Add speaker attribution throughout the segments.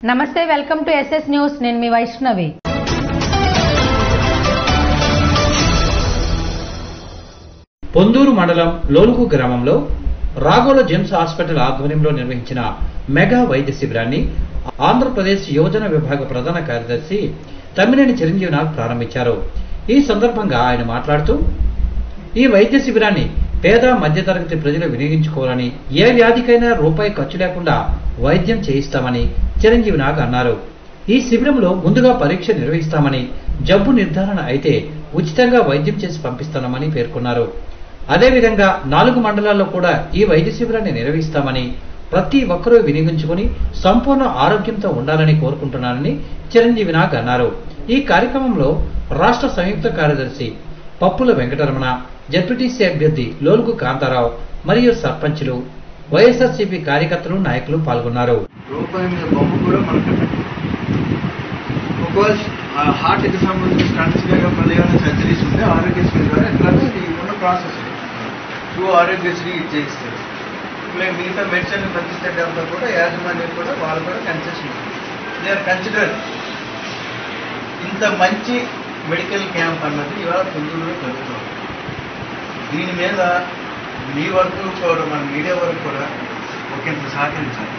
Speaker 1: నమస్తే welcome to SS news నేను మీ వైష్ణవి
Speaker 2: పొందూరు మండలం లోలుగు గ్రామంలో రాగోల జెమ్స్ హాస్పిటల్ ఆధ్వర్యంలో నిర్వహించిన మెగా వైద్య శిబిరాన్ని ఆంధ్రప్రదేశ్ యువజన విభాగ ప్రధాన కార్యదర్శి తమ్మినేని చిరంజీవినాథ్ ప్రారంభించారు ఈ సందర్భంగా ఆయన మాట్లాడుతూ ఈ వైద్య శిబిరాన్ని పేద మధ్యతరగతి ప్రజలు వినియోగించుకోవాలని ఏ వ్యాధికైనా రూపాయి ఖర్చు లేకుండా వైద్యం చేయిస్తామని చిరంజీవినాథ్ అన్నారు ఈ శిబిరంలో ముందుగా పరీక్ష నిర్వహిస్తామని జబ్బు నిర్ధారణ అయితే ఉచితంగా వైద్యం చేసి పంపిస్తామని పేర్కొన్నారు అదేవిధంగా నాలుగు మండలాల్లో కూడా ఈ వైద్య శిబిరాన్ని నిర్వహిస్తామని ప్రతి ఒక్కరూ వినియోగించుకుని సంపూర్ణ ఆరోగ్యంతో ఉండాలని కోరుకుంటున్నానని చిరంజీవి నాగ్ అన్నారు ఈ కార్యక్రమంలో రాష్ట్ర సంయుక్త కార్యదర్శి పప్పుల వెంకటరమణ జడ్పీటీసీ అభ్యర్థి లోలుగు కాంతారావు మరియు సర్పంచులు వైఎస్ఆర్సీపీ కార్యకర్తలు నాయకులు పాల్గొన్నారు
Speaker 3: రూపాయి మీద బొమ్మ కూడా మనకు ఒకవేళ ఆ హార్ట్కి సంబంధించిన స్టంట్స్ లేకపోతే ఏమైనా సర్జరీస్ ఉంటే ఆరోగ్యశ్రీ ద్వారా ఎట్లాగో ఇది ఉన్న ప్రాసెస్ త్రూ ఆరోగ్యశ్రీ ఇది చేస్తారు మేము మిగతా మెడిసిన్ పంచిస్తే అంతా కూడా యాజమాన్యం కూడా వాళ్ళు కూడా కన్సెషన్ దే ఆర్ కన్సిడర్ ఇంత మంచి మెడికల్ క్యాంప్ అన్నది ఇవాళ పొందూరులో జరుగుతుంది దీని మీద మీ వరకు కూడా మన మీడియా వరకు కూడా ఒకంత సహకరించాలి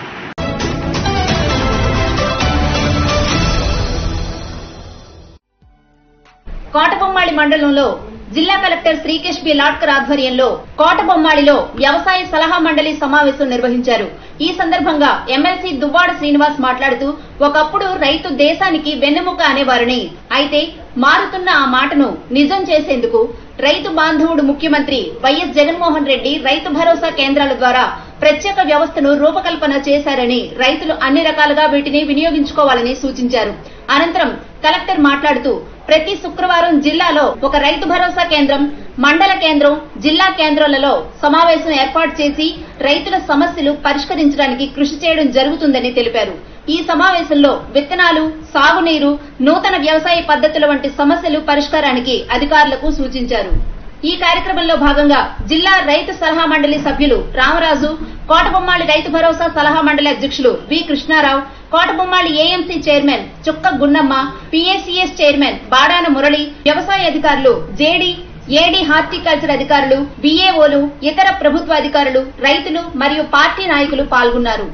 Speaker 4: కోటబొమ్మాళి మండలంలో జిల్లా కలెక్టర్ శ్రీకేష్ బి లాట్కర్ ఆధ్వర్యంలో కోటబొమ్మాళిలో వ్యవసాయ సలహా మండలి సమావేశం నిర్వహించారు ఈ సందర్భంగా ఎమ్మెల్సీ దువ్వాడ శ్రీనివాస్ మాట్లాడుతూ ఒకప్పుడు రైతు దేశానికి వెన్నెముక అనేవారని అయితే మారుతున్న ఆ మాటను నిజం చేసేందుకు రైతు బాంధవుడు ముఖ్యమంత్రి వైఎస్ జగన్మోహన్ రెడ్డి రైతు భరోసా కేంద్రాల ద్వారా ప్రత్యేక వ్యవస్థను రూపకల్పన చేశారని రైతులు అన్ని రకాలుగా వీటిని వినియోగించుకోవాలని సూచించారు అనంతరం కలెక్టర్ మాట్లాడుతూ ప్రతి శుక్రవారం జిల్లాలో ఒక రైతు భరోసా కేంద్రం మండల కేంద్రం జిల్లా కేంద్రాలలో సమావేశం ఏర్పాటు చేసి రైతుల సమస్యలు పరిష్కరించడానికి కృషి చేయడం జరుగుతుందని తెలిపారు ఈ సమావేశంలో విత్తనాలు సాగునీరు నూతన వ్యవసాయ పద్ధతుల వంటి సమస్యలు పరిష్కారానికి అధికారులకు సూచించారు ఈ కార్యక్రమంలో భాగంగా జిల్లా రైతు సలహా మండలి సభ్యులు రామరాజు కోటబొమ్మాళి రైతు భరోసా సలహా మండలి అధ్యక్షులు V Krishnarao Kotabommali AMC chairman Chukka Gunnamma PSCS chairman Badana Murali వ్యవసాయ అధికారులు జేడి ఏడి హార్టికల్చర్ అధికారులు బిఏఓలు ఇతర ప్రభుత్వ అధికారులు రైతులు మరియు పార్టీ నాయకులు పాల్గొన్నారు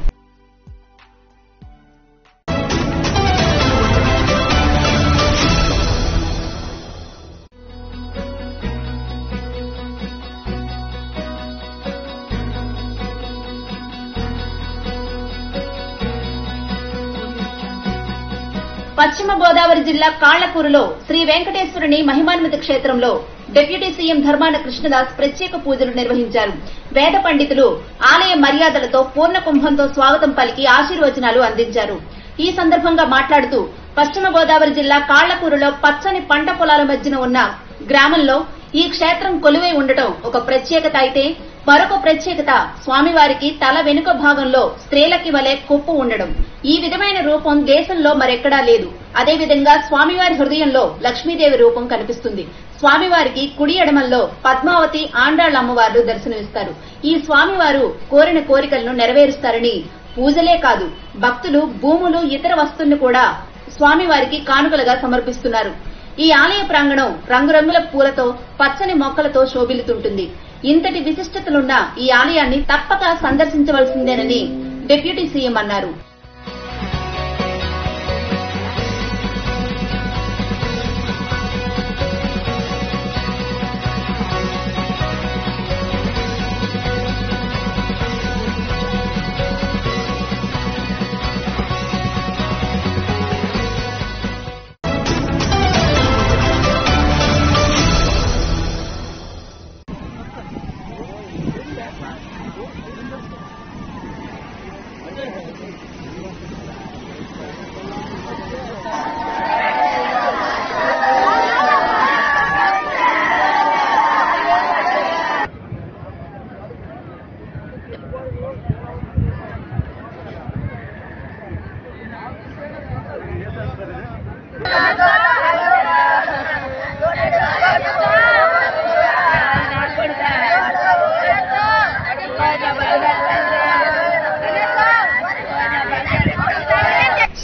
Speaker 4: పశ్చిమ గోదావరి జిల్లా కాళ్లకూరులో శ్రీ వెంకటేశ్వరుని మహిమాన్విత క్షేత్రంలో డిప్యూటీ సీఎం ధర్మాన కృష్ణదాస్ ప్రత్యేక పూజలు నిర్వహించారు వేద పండితులు ఆలయ మర్యాదలతో పూర్ణ కుంభంతో స్వాగతం పలికి ఆశీర్వచనాలు అందించారు ఈ సందర్భంగా మాట్లాడుతూ పశ్చిమ గోదావరి జిల్లా కాళ్లకూరులో పచ్చని పంట పొలాల మధ్యన ఉన్న గ్రామంలో ఈ క్షేత్రం కొలువై ఉండటం ఒక ప్రత్యేకత అయితే మరొక ప్రత్యేకత స్వామివారికి తల వెనుక భాగంలో స్త్రీలకి వలె కొప్పు ఉండడం ఈ విధమైన రూపం దేశంలో మరెక్కడా లేదు అదేవిధంగా స్వామివారి హృదయంలో లక్ష్మీదేవి రూపం కనిపిస్తుంది స్వామివారికి కుడి ఎడమల్లో పద్మావతి ఆండాళ్ల అమ్మవార్లు దర్శనమిస్తారు ఈ స్వామివారు కోరిన కోరికలను నెరవేరుస్తారని పూజలే కాదు భక్తులు భూములు ఇతర వస్తువులను కూడా స్వామివారికి కానుకలుగా సమర్పిస్తున్నారు ఈ ఆలయ ప్రాంగణం రంగురంగుల పూలతో పచ్చని మొక్కలతో శోభిల్లుతుంటుంది ఇంతటి విశిష్టతలున్న ఈ ఆలయాన్ని తప్పక సందర్శించవలసిందేనని డిప్యూటీ సీఎం అన్నారు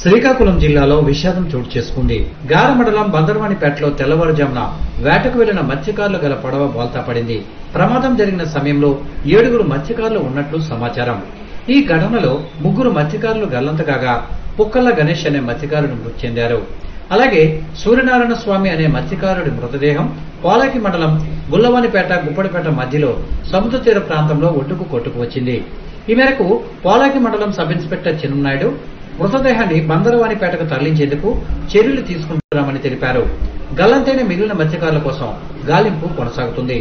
Speaker 2: శ్రీకాకుళం జిల్లాలో విషాదం చోటు చేసుకుంది గార మండలం బందర్వాణిపేటలో తెల్లవారుజామున వేటకు వెళ్లిన మత్స్యకారులు గల పడవ బోల్తా పడింది ప్రమాదం జరిగిన సమయంలో ఏడుగురు మత్స్యకారులు ఉన్నట్లు సమాచారం ఈ ఘటనలో ముగ్గురు మత్స్యకారులు గల్లంత కాగా పుక్కల్ల గణేష్ అనే మత్స్యకారుడు మృతి చెందారు అలాగే సూర్యనారాయణ స్వామి అనే మత్స్యకారుడి మృతదేహం పోలాకి మండలం గుల్లవానిపేట గుప్పడిపేట మధ్యలో సముద్ర తీర ప్రాంతంలో ఒడ్డుకు కొట్టుకు వచ్చింది ఈ మేరకు పోలాకి మండలం సబ్ ఇన్స్పెక్టర్ చిన్ననాయుడు మృతదేహాన్ని బందరవానిపేటకు తరలించేందుకు చర్యలు తీసుకుంటున్నామని తెలిపారు గల్లంతైన మిగిలిన మత్స్యకారుల కోసం గాలింపు కొనసాగుతుంది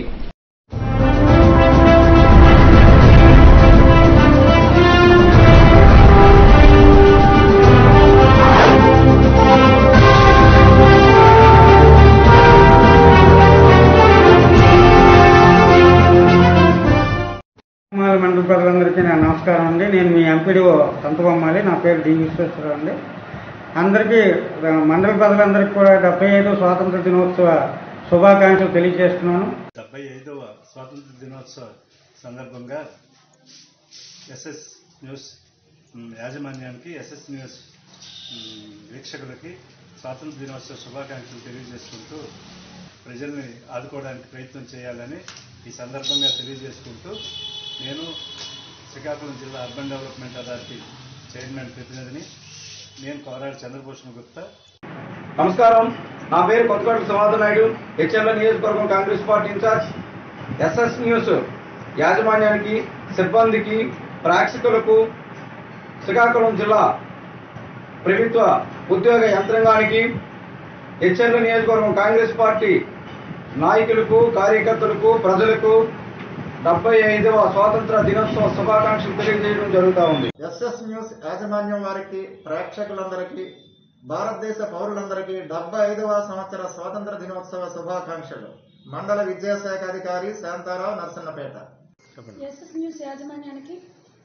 Speaker 5: కుమారి మండల ప్రజలందరికీ నా నమస్కారం అండి నేను మీ ఎంపీడీఓ సంతబొమ్మాలి నా పేరు డి విశ్వేశ్వరరావు అండి అందరికీ ఆ, మండల ప్రజలందరికీ కూడా డెబ్బై ఐదో స్వాతంత్ర దినోత్సవ శుభాకాంక్షలు తెలియజేస్తున్నాను
Speaker 6: డెబ్బై ఐదవ స్వాతంత్ర దినోత్సవ సందర్భంగా ఎస్ఎస్ న్యూస్ మ్, యాజమాన్యానికి ఎస్ఎస్ న్యూస్ మ్, వీక్షకులకి స్వాతంత్ర దినోత్సవ శుభాకాంక్షలు తెలియజేసుకుంటూ ప్రజల్ని ఆదుకోవడానికి ప్రయత్నం చేయాలని ఈ సందర్భంగా తెలియజేసుకుంటూ నేను శ్రీకాకుళం జిల్లా అర్బన్ డెవలప్మెంట్ అథారిటీ చైర్మన్ ప్రతినిధిని నేను కోరాడు చంద్రభూషణ్ గుప్తా
Speaker 7: నమస్కారం నా పేరు కొత్తకోట సింహాద్రి నాయుడు హెచ్ఎల్ నియోజకవర్గం Congress party incharge SS News యాజమాన్యానికి సిబ్బందికి ప్రేక్షకులకు శ్రీకాకుళం జిల్లా ప్రభుత్వ ఉద్యోగ యంత్రాంగానికి హెచ్ఎల్ నియోజకవర్గం కాంగ్రెస్ పార్టీ నాయకులకు కార్యకర్తలకు ప్రజలకు డెబ్బై ఐదవ స్వాతంత్ర దినోత్సవ శుభాకాంక్షలు తెలియజేయడం జరుగుతూ ఉంది
Speaker 8: ఎస్ఎస్ న్యూస్ యాజమాన్యం వారికి ప్రేక్షకులందరికీ భారతదేశ పౌరులందరికీ డెబ్బై ఐదవ సంవత్సర స్వాతంత్ర దినోత్సవ శుభాకాంక్షలు మండల విద్యాశాఖ అధికారి శాంతారావు నర్సన్నపేట
Speaker 9: ఎస్ఎస్ న్యూస్ యాజమాన్యానికి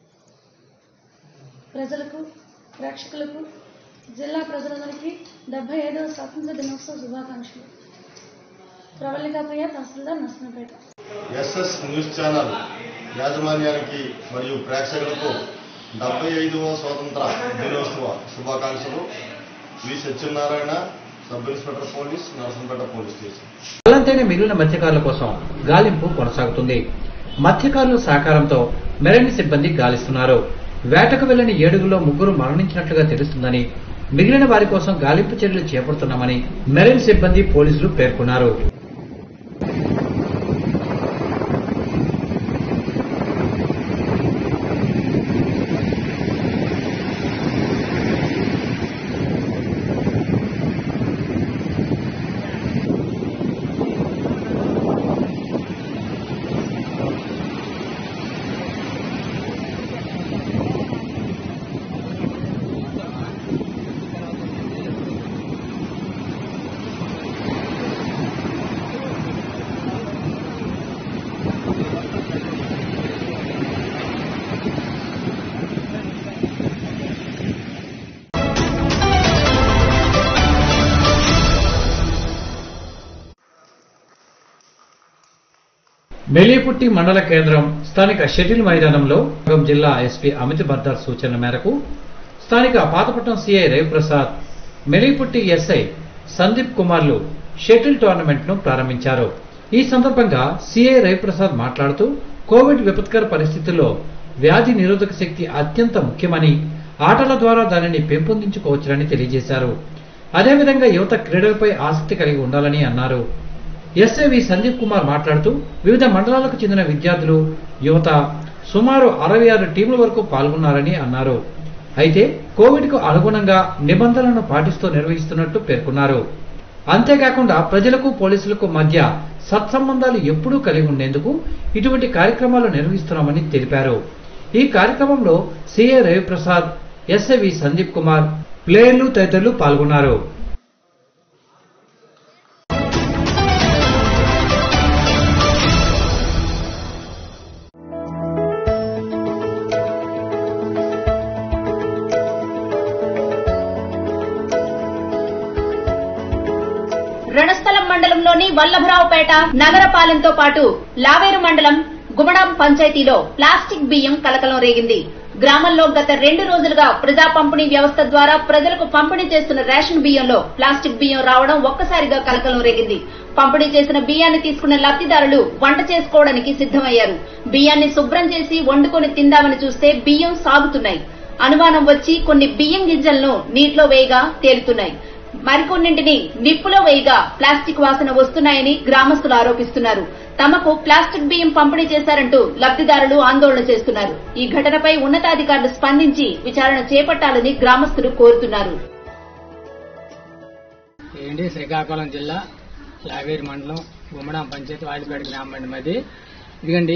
Speaker 9: ప్రజలకు ప్రేక్షకులకు జిల్లా ప్రజలందరికీ డెబ్బై ఐదవ స్వాతంత్ర దినోత్సవ శుభాకాంక్షలు ప్రవళికాప్రియ తహసీల్దార్ నర్సనపేట
Speaker 10: ఎస్ఎస్ న్యూస్ ఛానల్ యాజమాన్యానికి మరియు ప్రేక్షకులకు డెబ్బై ఐదవ స్వాతంత్ర దినోత్సవ శుభాకాంక్షలు V Satyanarayana sub inspector police Narasampeta police station
Speaker 2: గల్లంతైన మిగిలిన మత్స్యకారుల కోసం గాలింపు కొనసాగుతుంది మత్స్యకారుల సహకారంతో మెరైన్ సిబ్బంది గాలిస్తున్నారు వేటకు వెళ్లిన ఏడుగులో ముగ్గురు మరణించినట్లుగా తెలుస్తుందని మిగిలిన వారి కోసం గాలింపు చర్యలు చేపడుతున్నామని మెరైన్ సిబ్బంది పోలీసులు పేర్కొన్నారు మెలిపుట్టి మండల కేంద్రం స్థానిక షటిల్ మైదానంలో ఖమ్మం జిల్లా ఎస్పీ అమిత్ బర్దార్ సూచనల మేరకు స్థానిక పాతపట్నం సిఐ రవిప్రసాద్ మెలిపుట్టి ఎస్ఐ సందీప్ కుమార్లు షటిల్ టోర్నమెంట్ ను ప్రారంభించారు ఈ సందర్భంగా సిఐ రవిప్రసాద్ మాట్లాడుతూ కోవిడ్ విపత్కర పరిస్థితుల్లో వ్యాధి నిరోధక శక్తి అత్యంత ముఖ్యమని ఆటల ద్వారా దానిని పెంపొందించుకోవచ్చునని తెలియజేశారు అదేవిధంగా యువత క్రీడలపై ఆసక్తి కలిగి ఉండాలని అన్నారు ఎస్ఐవి సందీప్ కుమార్ మాట్లాడుతూ వివిధ మండలాలకు చెందిన విద్యార్థులు యువత సుమారు అరవై ఆరు టీంల వరకు పాల్గొన్నారని అన్నారు అయితే కోవిడ్ కు అనుగుణంగా నిబంధనలను పాటిస్తూ నిర్వహిస్తున్నట్టు పేర్కొన్నారు అంతేకాకుండా ప్రజలకు పోలీసులకు మధ్య సత్సంబంధాలు ఎప్పుడూ కలిగి ఉండేందుకు ఇటువంటి కార్యక్రమాలు నిర్వహిస్తున్నామని తెలిపారు ఈ కార్యక్రమంలో సిఏ రవిప్రసాద్ ఎస్ఐవి సందీప్ కుమార్ ప్లేయర్లు తదితరులు పాల్గొన్నారు
Speaker 4: రణస్థలం మండలంలోని వల్లభరావుపేట నగరపాలెంతో పాటు లావేరు మండలం గుమడాం పంచాయతీలో ప్లాస్టిక్ బియ్యం కలకలం రేగింది గ్రామంలో గత రెండు రోజులుగా ప్రజా పంపిణీ వ్యవస్థ ద్వారా ప్రజలకు పంపిణీ చేస్తున్న రేషన్ బియ్యంలో ప్లాస్టిక్ బియ్యం రావడం ఒక్కసారిగా కలకలం రేగింది పంపిణీ చేసిన బియ్యాన్ని తీసుకున్న లబ్దిదారులు వంట చేసుకోవడానికి సిద్దమయ్యారు బియ్యాన్ని శుభ్రం చేసి వండుకొని తిందామని చూస్తే బియ్యం సాగుతున్నాయి అనుమానం వచ్చి కొన్ని బియ్యం గింజలను నీటిలో వేయగా తేలుతున్నాయి మరికొన్నింటిని నిప్పులో వేయగా ప్లాస్టిక్ వాసన వస్తున్నాయని గ్రామస్తులు ఆరోపిస్తున్నారు తమకు ప్లాస్టిక్ బియ్యం పంపిణీ చేశారంటూ లబ్దిదారులు ఆందోళన చేస్తున్నారు ఈ ఘటనపై ఉన్నతాధికారులు స్పందించి విచారణ చేపట్టాలని గ్రామస్తులు కోరుతున్నారు
Speaker 11: ఏంటి శ్రీకాకుళం జిల్లా లావేరు మండలం గుమ్మడం పంచాయతీ వాడిపేట గ్రామం అండి మాది ఇదిగండి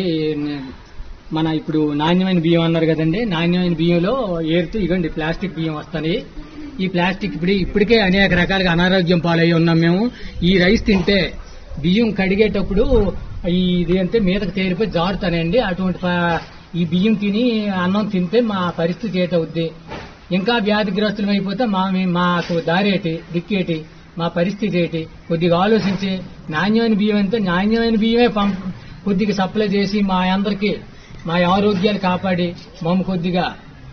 Speaker 11: మన ఇప్పుడు నాణ్యమైన బియ్యం అన్నారు కదండి నాణ్యమైన బియ్యంలో ఏరుతూ ఇగండి ప్లాస్టిక్ బియ్యం వస్తాయి ఈ ప్లాస్టిక్ ఇప్పుడు ఇప్పటికే అనేక రకాలుగా అనారోగ్యం పాలయ్యి ఉన్నాం మేము ఈ రైస్ తింటే బియ్యం కడిగేటప్పుడు ఈ ఇది అంటే మీదకి తేలిపోయి జారుతానండి అటువంటి ప- ఈ బియ్యం తిని అన్నం తింటే మా పరిస్థితి ఏటవుద్ది ఇంకా వ్యాధిగ్రస్తులం అయిపోతే మా మాకు దారేటి దిక్కేటి మా పరిస్థితి ఏంటి కొద్దిగా ఆలోచించి నాణ్యమైన బియ్యం అంటే నాణ్యమైన బియ్యమే పంప్ కొద్దిగా సప్లై చేసి మా అందరికి మా ఆరోగ్యాలు కాపాడి మమ్మ కొద్దిగా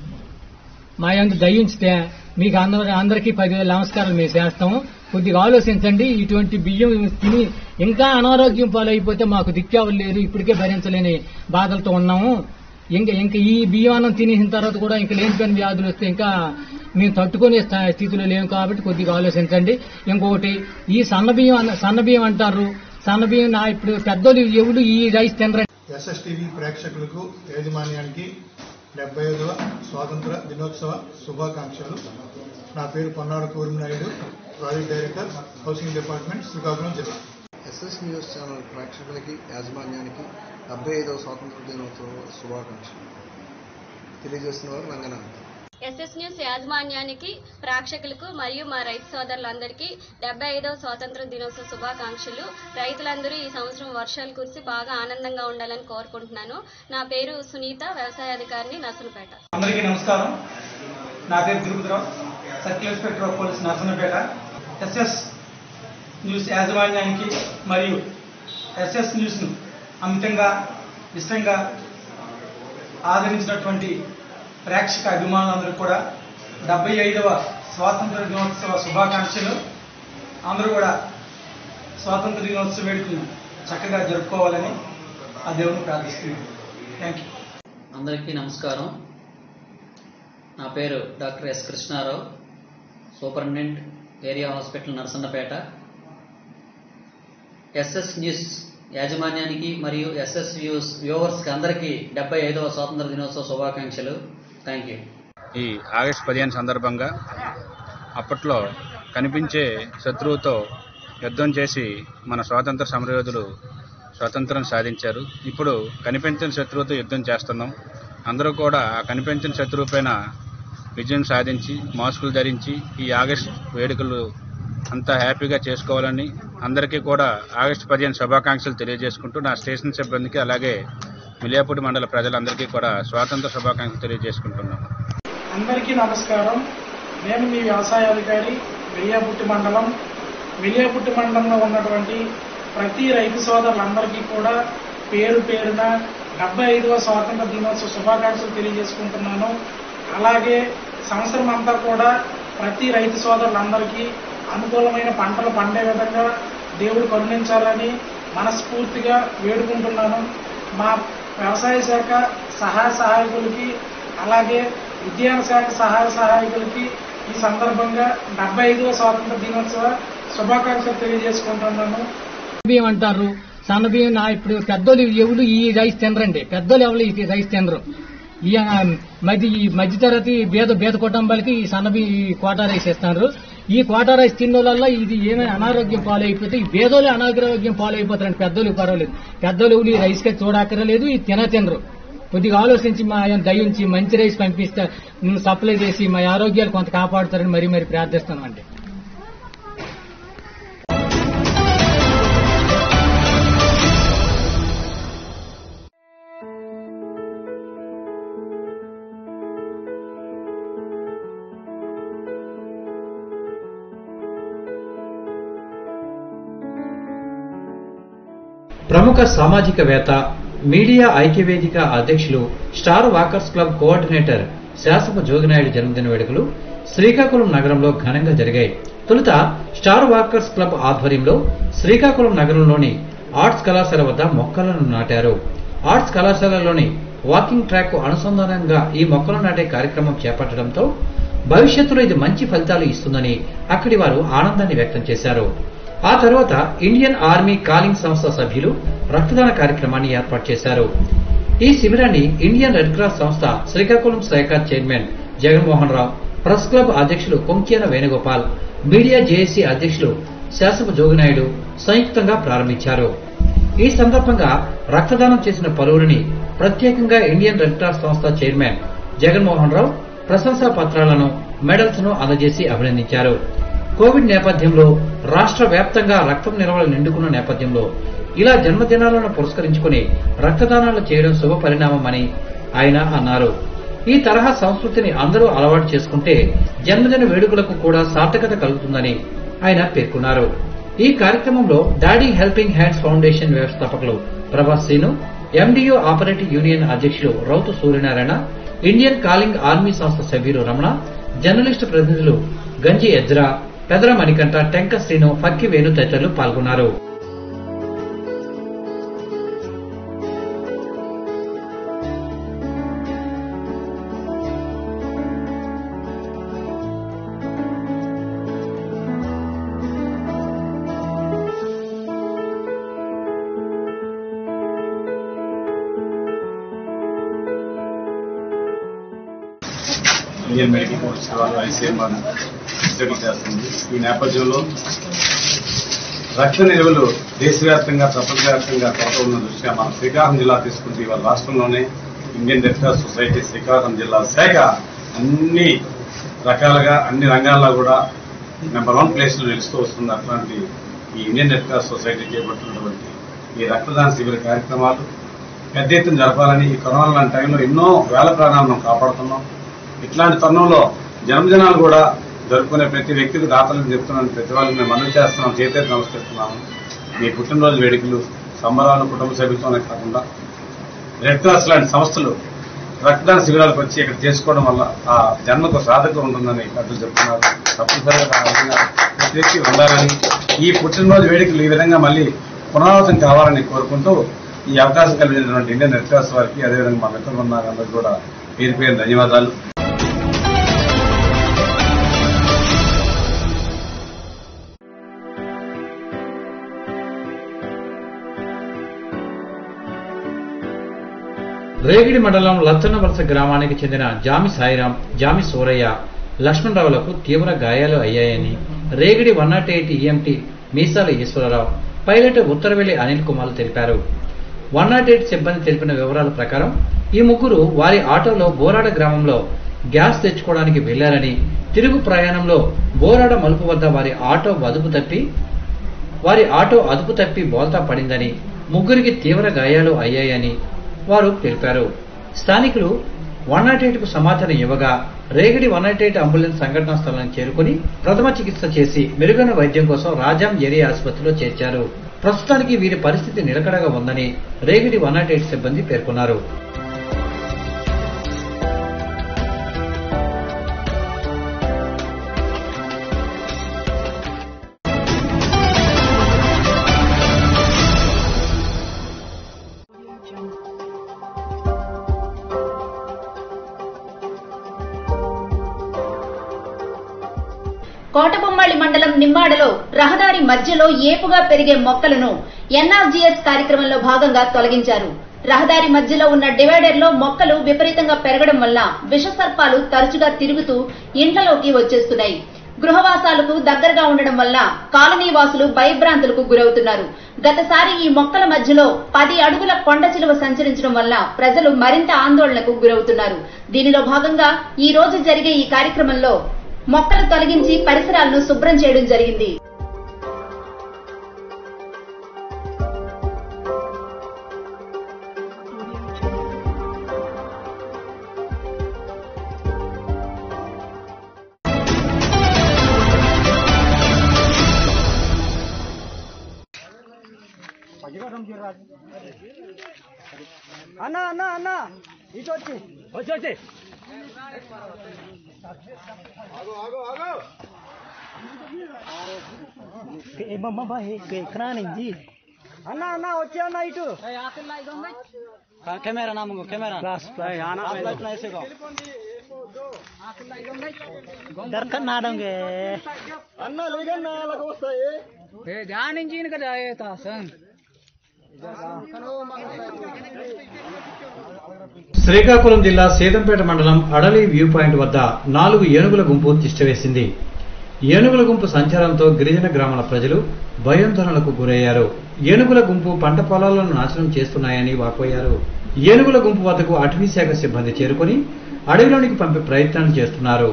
Speaker 11: మా యందు దయించితే మీకు అందరి అందరికీ పదివేల నమస్కారాలు మేము చేస్తాము కొద్దిగా ఆలోచించండి ఇటువంటి బియ్యం తిని ఇంకా అనారోగ్యం పాలైపోతే మాకు దిక్కేవాళ్ళు లేరు ఇప్పటికే భరించలేని బాధలతో ఉన్నాము ఇంకా ఇంకా ఈ బియ్యం అన్నం తినేసిన తర్వాత కూడా ఇంకా లేనిపోయిన వ్యాధులు వస్తే ఇంకా మేము తట్టుకునే స్థా- స్థితిలో లేము కాబట్టి కొద్దిగా ఆలోచించండి ఇంకొకటి ఈ సన్న బియ్యం అన్న- సన్న బియ్యం అంటారు సన్న బియ్యం నా ఇప్పుడు పెద్దోళ్ళు ఎవరు ఈ రైస్ తినరండి
Speaker 12: ఎస్ఎస్టీవీ ప్రేక్షకులకు యాజమాన్యానికి డెబ్బై ఐదవ స్వాతంత్ర దినోత్సవ శుభాకాంక్షలు నా పేరు Ponnada Kurminaidu project director housing department Srikakulam జిల్లా
Speaker 13: ఎస్ఎస్ న్యూస్ ఛానల్ ప్రేక్షకులకి యాజమాన్యానికి డెబ్బై ఐదవ స్వాతంత్ర దినోత్సవ శుభాకాంక్షలు తెలియజేస్తున్న వారు రంగనాథ్
Speaker 14: ఎస్ఎస్ న్యూస్ యాజమాన్యానికి ప్రేక్షకులకు మరియు మా రైతు సోదరులందరికీ డెబ్బై ఐదవ స్వాతంత్ర దినోత్సవ శుభాకాంక్షలు రైతులందరూ ఈ సంవత్సరం వర్షాలు కురిసి బాగా ఆనందంగా ఉండాలని కోరుకుంటున్నాను నా పేరు సునీత వ్యవసాయ అధికారిని నర్సనపేట
Speaker 15: అందరికీ నమస్కారం నా పేరు Tirupatirao circle inspector of police Narasannapeta SS News యాజమాన్యానికి మరియు ఎస్ఎస్ న్యూస్ను అమితంగా ఇష్టంగా ఆదరించినటువంటి ప్రేక్షక అభిమానులందరూ కూడా డెబ్బై ఐదవ స్వాతంత్ర దినోత్సవ శుభాకాంక్షలు అందరూ కూడా స్వాతంత్ర దినోత్సవ వేడుకను చక్కగా జరుపుకోవాలని ఆ దేవుని ప్రార్థిస్తున్నాను థ్యాంక్ యూ
Speaker 16: అందరికీ నమస్కారం నా పేరు doctor S Krishnarao superintendent area hospital Narasannapeta SS News యాజమాన్యానికి మరియు ఎస్ఎస్ వ్యూస్ వ్యూవర్స్కి అందరికీ డెబ్బై ఐదవ స్వాతంత్ర దినోత్సవ శుభాకాంక్షలు థ్యాంక్ యూ
Speaker 17: ఈ ఆగస్టు పదిహేను సందర్భంగా అప్పట్లో కనిపించే శత్రువుతో యుద్ధం చేసి మన స్వాతంత్ర సమరయోధులు స్వాతంత్రం సాధించారు ఇప్పుడు కనిపించిన శత్రువుతో యుద్ధం చేస్తున్నాం అందరూ కూడా ఆ కనిపించిన శత్రువు పైన విజయం సాధించి మాస్కులు ధరించి ఈ ఆగస్ట్ వేడుకలు అంతా హ్యాపీగా చేసుకోవాలని అందరికీ కూడా ఆగస్టు పదిహేను శుభాకాంక్షలు తెలియజేసుకుంటూ నా స్టేషన్ సిబ్బందికి అలాగే మిలియాపూడి మండల ప్రజలందరికీ కూడా స్వాతంత్ర శుభాకాంక్షలు తెలియజేసుకుంటున్నాను
Speaker 15: అందరికీ నమస్కారం నేను మీ వ్యవసాయ అధికారి వెలియాపుట్టి మండలం వెలియాపుట్టి మండలంలో ఉన్నటువంటి ప్రతి రైతు సోదరులందరికీ కూడా పేరు పేరున డెబ్బై ఐదవ స్వాతంత్ర దినోత్సవ శుభాకాంక్షలు తెలియజేసుకుంటున్నాను అలాగే సంవత్సరం అంతా కూడా ప్రతి రైతు సోదరులందరికీ అనుకూలమైన పంటలు పండే విధంగా దేవుడు కరుణించాలని మనస్ఫూర్తిగా వేడుకుంటున్నాను మా వ్యవసాయ శాఖ సహాయ సహాయకులకి అలాగే ఉద్యాన శాఖ సహాయ సహాయకులకి ఈ సందర్భంగా డెబ్బై ఐదవ స్వాతంత్ర దినోత్సవ శుభాకాంక్షలు తెలియజేసుకుంటున్నాను
Speaker 11: బియ్యం అంటారు సన్న బియ్యం నా ఇప్పుడు పెద్దోళ్ళు ఎవరు ఈ రైస్ తినరండి పెద్దోళ్ళు ఎవరు ఈ రైస్ తినరు ఈ ఆ, మధ్య ఈ మధ్య తరగతి బేద బేద కుటుంబాలకి ఈ సన్న బియ్యం ఈ కోటా రైస్ ఇస్తారు ఈ కోటా రైస్ తిన్న వల్ల ఇది ఏమైనా అనారోగ్యం పాలైపోతే ఈ బేదోళ్ళు అనారోగ్యం పాలైపోతారండి పెద్దోళ్ళు పర్వాలేదు పెద్దోళ్ళు ఎవరు ఈ రైస్ కి చూడక్కర్లేదు ఇది తిన తినరు కొద్దిగా ఆలోచించి మా ఆయన దయించి మంచి రైస్ పంపిస్తే ఉమ్, సప్లై చేసి మా ఆరోగ్యాలు కొంత కాపాడుతారని మరీ మరి ప్రార్థిస్తున్నామండి
Speaker 2: ప్రముఖ సామాజికవేత్త మీడియా ఐక్యవేదిక అధ్యక్షులు Star Walkers Club coordinator Sasapu Joginaidu జన్మదిన వేడుకలు శ్రీకాకుళం నగరంలో ఘనంగా జరిగాయి తొలుత స్టార్ వాకర్స్ క్లబ్ ఆధ్వర్యంలో శ్రీకాకుళం నగరంలోని ఆర్ట్స్ కళాశాల వద్ద మొక్కలను నాటారు ఆర్ట్స్ కళాశాలలోని వాకింగ్ ట్రాక్ అనుసంధానంగా ఈ మొక్కలు నాటే కార్యక్రమం చేపట్టడంతో భవిష్యత్తులో ఇది మంచి ఫలితాలు ఇస్తుందని అక్కడి వారు ఆనందాన్ని వ్యక్తం చేశారు ఆ తర్వాత ఇండియన్ ఆర్మీ కాలింగ్ సంస్థ సభ్యులు రక్తదాన కార్యక్రమాన్ని ఏర్పాటు చేశారు ఈ శిబిరాన్ని ఇండియన్ రెడ్ క్రాస్ సంస్థ శ్రీకాకుళం శాఖ chairman Jaganmohan Rao press club అధ్యక్షులు కొంక్యాన వేణుగోపాల్ మీడియా జేఏసీ అధ్యక్షులు శాసపు జోగినాయుడు సంయుక్తంగా ప్రారంభించారు ఈ సందర్భంగా రక్తదానం చేసిన పలువురిని ప్రత్యేకంగా ఇండియన్ రెడ్ క్రాస్ సంస్థ చైర్మన్ జగన్మోహన్ రావు ప్రశంసా పత్రాలను మెడల్స్ ను అందజేసి అభినందించారు కోవిడ్ నేపథ్యంలో రాష్ట్ర వ్యాప్తంగా రక్తం నిల్వలు నిండుకున్న నేపథ్యంలో ఇలా జన్మదినాలను పురస్కరించుకుని రక్తదానాలు చేయడం శుభ పరిణామమని ఆయన అన్నారు ఈ తరహా సంస్కృతిని అందరూ అలవాటు చేసుకుంటే జన్మదిన వేడుకలకు కూడా సార్థకత కలుగుతుందని ఆయన పేర్కొన్నారు ఈ కార్యక్రమంలో డాడీ హెల్పింగ్ హ్యాండ్స్ ఫౌండేషన్ వ్యవస్థాపకులు ప్రభాస్ శ్రీను ఎండియో ఆపరేటివ్ యూనియన్ అధ్యక్షులు Routhu Suryanarayana Indian calling army సంస్థ సభ్యులు రమణ జర్నలిస్టు ప్రతినిధులు గంజి ఎజ్రా పెదర మణికంఠ టెంక శ్రీను ఫక్కి వేణు తదితరులు పాల్గొన్నారు
Speaker 6: ఇండియన్ మెడికల్ కోర్స్ వాళ్ళు ఐసీఎంఆర్ స్టడీ చేస్తుంది ఈ నేపథ్యంలో రక్త నిల్వలు దేశవ్యాప్తంగా ప్రపంచవ్యాప్తంగా కొరత ఉన్న దృష్ట్యా మన శ్రీకాకుళం జిల్లా తీసుకుంటే ఇవాళ రాష్ట్రంలోనే Indian Red Cross Society Srikakulam జిల్లా శాఖ అన్ని రకాలుగా అన్ని రంగాల్లో కూడా నెంబర్ వన్ ప్లేస్లో నిలుస్తూ వస్తుంది అట్లాంటి ఈ ఇండియన్ రెడ్ క్రాస్ సొసైటీ చేపడుతున్నటువంటి ఈ రక్తదాన శిబిర కార్యక్రమాలు పెద్ద ఎత్తున జరపాలని ఈ కరోనా లాంటి టైంలో ఎన్నో వేల ప్రాణాలను మనం కాపాడుతున్నాం ఇట్లాంటి తరుణంలో జన్మదినాలు కూడా జరుపుకునే ప్రతి వ్యక్తికి దాతలకు చెప్తున్నాను ప్రతి వాళ్ళకి మేము మనవి చేస్తున్నాం చేతేది నమస్కరిస్తున్నాము మీ పుట్టినరోజు వేడుకలు సంబరాలు కుటుంబ సభ్యులతోనే కాకుండా రెడ్ క్రాస్ లాంటి సంస్థలు రక్తదాన శిబిరాలకు వచ్చి ఇక్కడ చేసుకోవడం వల్ల ఆ జన్మకు సాధక ఉంటుందని పెద్దలు చెప్తున్నారు తప్పనిసరిగా ఆ విధంగా ప్రతి వ్యక్తి ఉండాలని ఈ పుట్టినరోజు వేడుకలు ఈ విధంగా మళ్ళీ పునరావృతం కావాలని కోరుకుంటూ ఈ అవకాశం కల్పించినటువంటి ఇండియన్ రెడ్ క్రాస్ వారికి అదేవిధంగా మా మిత్రులు ఉన్నారు అందరికీ కూడా పేరు పేరు ధన్యవాదాలు
Speaker 2: రేగిడి మండలం లచ్చన్నవలస గ్రామానికి చెందిన జామి సాయిరాం జామి సూరయ్య లక్ష్మణరావులకు తీవ్ర గాయాలు అయ్యాయని Regidi one nought eight EMT Meesala Eswararao pilot Uttaravelli Anil Kumar తెలిపారు వన్ నాట్ ఎయిట్ సిబ్బంది తెలిపిన వివరాల ప్రకారం ఈ ముగ్గురు వారి ఆటోలో బోరాడ గ్రామంలో గ్యాస్ తెచ్చుకోవడానికి వెళ్లారని తిరుగు ప్రయాణంలో బోరాడ మలుపు వద్ద వారి ఆటో అదుపు తప్పి వారి ఆటో అదుపు తప్పి బోల్తా పడిందని ముగ్గురికి తీవ్ర గాయాలు అయ్యాయని వారు తెలిపారు స్థానికులు వన్ నాట్ ఎయిట్ కు సమాచారం ఇవ్వగా Regidi one nought eight ambulance సంఘటనా స్థలానికి చేరుకుని ప్రథమ చికిత్స చేసి మెరుగైన వైద్యం కోసం రాజాం ఏరియా ఆసుపత్రిలో చేర్చారు ప్రస్తుతానికి వీరి పరిస్థితి నిలకడగా ఉందని రేగిడి వన్ నాట్ ఎయిట్ సిబ్బంది పేర్కొన్నారు
Speaker 4: కోటబొమ్మాళి మండలం నిమ్మాడలో రహదారి మధ్యలో ఏపుగా పెరిగే మొక్కలను ఎన్ఆర్జీఎస్ కార్యక్రమంలో భాగంగా తొలగించారు రహదారి మధ్యలో ఉన్న డివైడర్ లో మొక్కలు విపరీతంగా పెరగడం వల్ల విషసర్పాలు తరచుగా తిరుగుతూ ఇంట్లలోకి వచ్చేస్తున్నాయి గృహవాసాలకు దగ్గరగా ఉండడం వల్ల కాలనీ వాసులు భయభ్రాంతులకు గురవుతున్నారు గతసారి ఈ మొక్కల మధ్యలో పది అడుగుల కొండ చిలువ సంచరించడం వల్ల ప్రజలు మరింత ఆందోళనకు గురవుతున్నారు దీనిలో భాగంగా ఈ రోజు జరిగే ఈ కార్యక్రమంలో మొక్కలు తొలగించి పరిసరాలను శుభ్రం చేయడం జరిగింది
Speaker 18: అన్న అన్న అన్న ఇటు వచ్చి వచ్చి వచ్చి
Speaker 7: ఆగు ఆగు ఆగు
Speaker 18: అన్న అన్న వచ్చి అన్న ఇటు కెమెరా నా ముందు కెమెరా దర్కన్ నాడంగే
Speaker 7: అన్న లేదన్నా అలాగ వస్తాయి
Speaker 18: ध्यान इंजीन का जाए था सन
Speaker 2: శ్రీకాకుళం జిల్లా సీతంపేట మండలం అడలి వ్యూ పాయింట్ వద్ద నాలుగు ఏనుగుల గుంపు తిష్టవేసింది ఏనుగుల గుంపు సంచారంతో గిరిజన గ్రామాల ప్రజలు భయాందోళనలకు గురయ్యారు ఏనుగుల గుంపు పంట పొలాలను నాశనం చేస్తున్నాయని వాపోయారు ఏనుగుల గుంపు వద్దకు అటవీ శాఖ సిబ్బంది చేరుకొని అడవిలోనికి పంపే ప్రయత్నాలు చేస్తున్నారు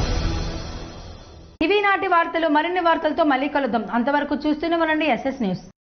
Speaker 1: ఇవి నాటి వార్తలు మరిన్ని వార్తలతో మళ్ళీ కలుద్దాం అంతవరకు చూస్తూనే ఉండండి ఎస్ఎస్ న్యూస్